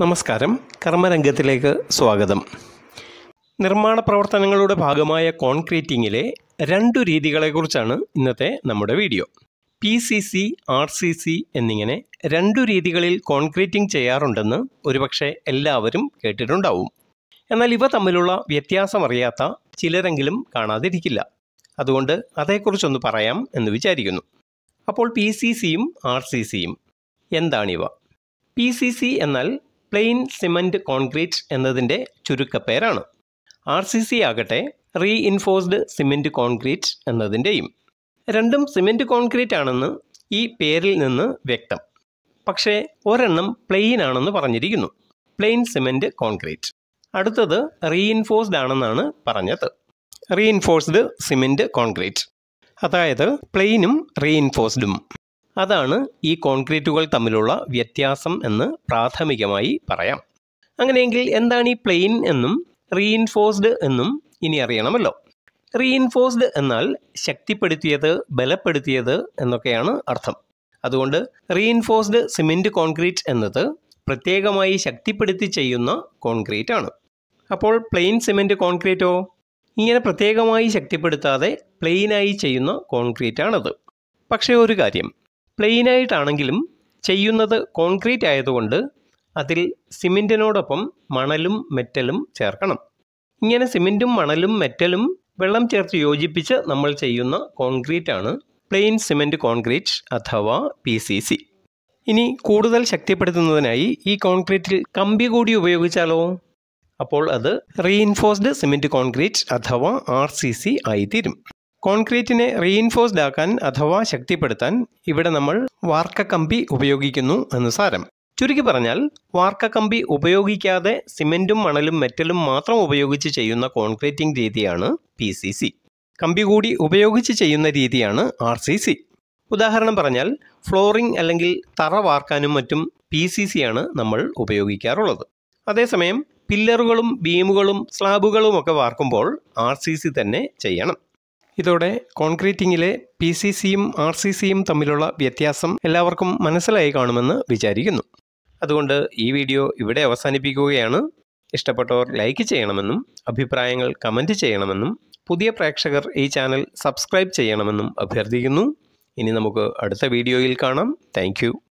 നമസ്കാരം കർമ്മരംഗത്തിലേക്ക് സ്വാഗതം നിർമ്മാണ പ്രവർത്തനങ്ങളുടെ ഭാഗമായ കോൺക്രീറ്റിങ്ങിലെ രണ്ടു രീതികളെക്കുറിച്ചാണ് ഇന്നത്തെ നമ്മുടെ video P C C R C C എന്നിങ്ങനെ രണ്ടു രീതികളിൽ കോൺക്രീറ്റിംഗ് ചെയ്യാറുണ്ടെന്ന് ഒരുപക്ഷെ എല്ലാവരും കേട്ടിട്ടുണ്ടാവും എന്നാൽ ഇവ തമ്മിലുള്ള വ്യത്യാസമറിയാത്ത ചിലരെങ്കിലും കാണാതിരിക്കില്ല അതുകൊണ്ട് അതേക്കുറിച്ചൊന്ന് പറയാം എന്ന് വിചാരിക്കുന്നു അപ്പോൾ പി സി സിയും ആർ സി സിയും എന്താണിവ പി സി സി എന്നാൽ പ്ലെയിൻ സിമൻറ്റ് കോൺക്രീറ്റ് എന്നതിൻ്റെ ചുരുക്കപ്പേരാണ് ആർ സി സി ആകട്ടെ റീ ഇൻഫോഴ്സ്ഡ് സിമൻറ്റ് കോൺക്രീറ്റ് എന്നതിൻ്റെയും രണ്ടും സിമൻറ്റ് കോൺക്രീറ്റ് ആണെന്ന് ഈ പേരിൽ നിന്ന് വ്യക്തം പക്ഷേ ഒരെണ്ണം പ്ലെയിൻ ആണെന്ന് പറഞ്ഞിരിക്കുന്നു പ്ലെയിൻ സിമൻറ്റ് കോൺക്രീറ്റ് അടുത്തത് റീഇൻഫോഴ്സ്ഡ് ആണെന്നാണ് പറഞ്ഞത് റീഇൻഫോഴ്സ്ഡ് സിമൻറ്റ് കോൺക്രീറ്റ് അതായത് പ്ലെയിനും റീഇൻഫോഴ്സ്ഡും അതാണ് ഈ കോൺക്രീറ്റുകൾ തമ്മിലുള്ള വ്യത്യാസം എന്ന് പ്രാഥമികമായി പറയാം അങ്ങനെയെങ്കിൽ എന്താണ് ഈ പ്ലെയിൻ എന്നും റീഇൻഫോഴ്സ്ഡ് എന്നും ഇനി അറിയണമല്ലോ റീഇൻഫോഴ്സ്ഡ് എന്നാൽ ശക്തിപ്പെടുത്തിയത് ബലപ്പെടുത്തിയത് എന്നൊക്കെയാണ് അർത്ഥം അതുകൊണ്ട് റീഇൻഫോഴ്സ്ഡ് സിമെൻറ്റ് കോൺക്രീറ്റ് എന്നത് പ്രത്യേകമായി ശക്തിപ്പെടുത്തി ചെയ്യുന്ന കോൺക്രീറ്റ് ആണ് അപ്പോൾ പ്ലെയിൻ സിമെൻറ്റ് കോൺക്രീറ്റോ ഇങ്ങനെ പ്രത്യേകമായി ശക്തിപ്പെടുത്താതെ പ്ലെയിനായി ചെയ്യുന്ന കോൺക്രീറ്റ് ആണത് പക്ഷേ ഒരു കാര്യം പ്ലെയിനായിട്ടാണെങ്കിലും ചെയ്യുന്നത് കോൺക്രീറ്റ് ആയതുകൊണ്ട് അതിൽ സിമെൻറ്റിനോടൊപ്പം മണലും മെറ്റലും ചേർക്കണം ഇങ്ങനെ സിമെൻറ്റും മണലും മെറ്റലും വെള്ളം ചേർത്ത് യോജിപ്പിച്ച് നമ്മൾ ചെയ്യുന്ന കോൺക്രീറ്റ് ആണ് പ്ലെയിൻ സിമെൻറ്റ് കോൺക്രീറ്റ് അഥവാ പി സി സി ഇനി കൂടുതൽ ശക്തിപ്പെടുത്തുന്നതിനായി ഈ കോൺക്രീറ്റിൽ കമ്പി കൂടി ഉപയോഗിച്ചാലോ അപ്പോൾ അത് റീഇൻഫോഴ്സ്ഡ് സിമെൻറ്റ് കോൺക്രീറ്റ് അഥവാ ആർ സി സി ആയിത്തീരും കോൺക്രീറ്റിനെ റീഇൻഫോഴ്സ്ഡ് ആക്കാൻ അഥവാ ശക്തിപ്പെടുത്താൻ ഇവിടെ നമ്മൾ വാർക്ക കമ്പി ഉപയോഗിക്കുന്നു എന്ന് സാരം ചുരുക്കി പറഞ്ഞാൽ വാർക്ക കമ്പി ഉപയോഗിക്കാതെ സിമെൻറ്റും മണലും മെറ്റലും മാത്രം ഉപയോഗിച്ച് ചെയ്യുന്ന കോൺക്രീറ്റിംഗ് രീതിയാണ് പി സി സി കമ്പി കൂടി ഉപയോഗിച്ച് ചെയ്യുന്ന രീതിയാണ് ആർ സി സി ഉദാഹരണം പറഞ്ഞാൽ ഫ്ലോറിംഗ് അല്ലെങ്കിൽ തറ വാർക്കാനും മറ്റും പി സി സി ആണ് നമ്മൾ ഉപയോഗിക്കാറുള്ളത് അതേസമയം പില്ലറുകളും ബീമുകളും സ്ലാബുകളും ഒക്കെ വാർക്കുമ്പോൾ ആർ സി സി തന്നെ ചെയ്യണം ഇതോടെ കോൺക്രീറ്റിങ്ങിലെ പി സി സിയും ആർ സി സിയും തമ്മിലുള്ള വ്യത്യാസം എല്ലാവർക്കും മനസ്സിലായി കാണുമെന്ന് വിചാരിക്കുന്നു അതുകൊണ്ട് ഈ വീഡിയോ ഇവിടെ അവസാനിപ്പിക്കുകയാണ് ഇഷ്ടപ്പെട്ടവർ ലൈക്ക് ചെയ്യണമെന്നും അഭിപ്രായങ്ങൾ കമൻറ്റ് ചെയ്യണമെന്നും പുതിയ പ്രേക്ഷകർ ഈ ചാനൽ സബ്സ്ക്രൈബ് ചെയ്യണമെന്നും അഭ്യർത്ഥിക്കുന്നു ഇനി നമുക്ക് അടുത്ത വീഡിയോയിൽ കാണാം താങ്ക്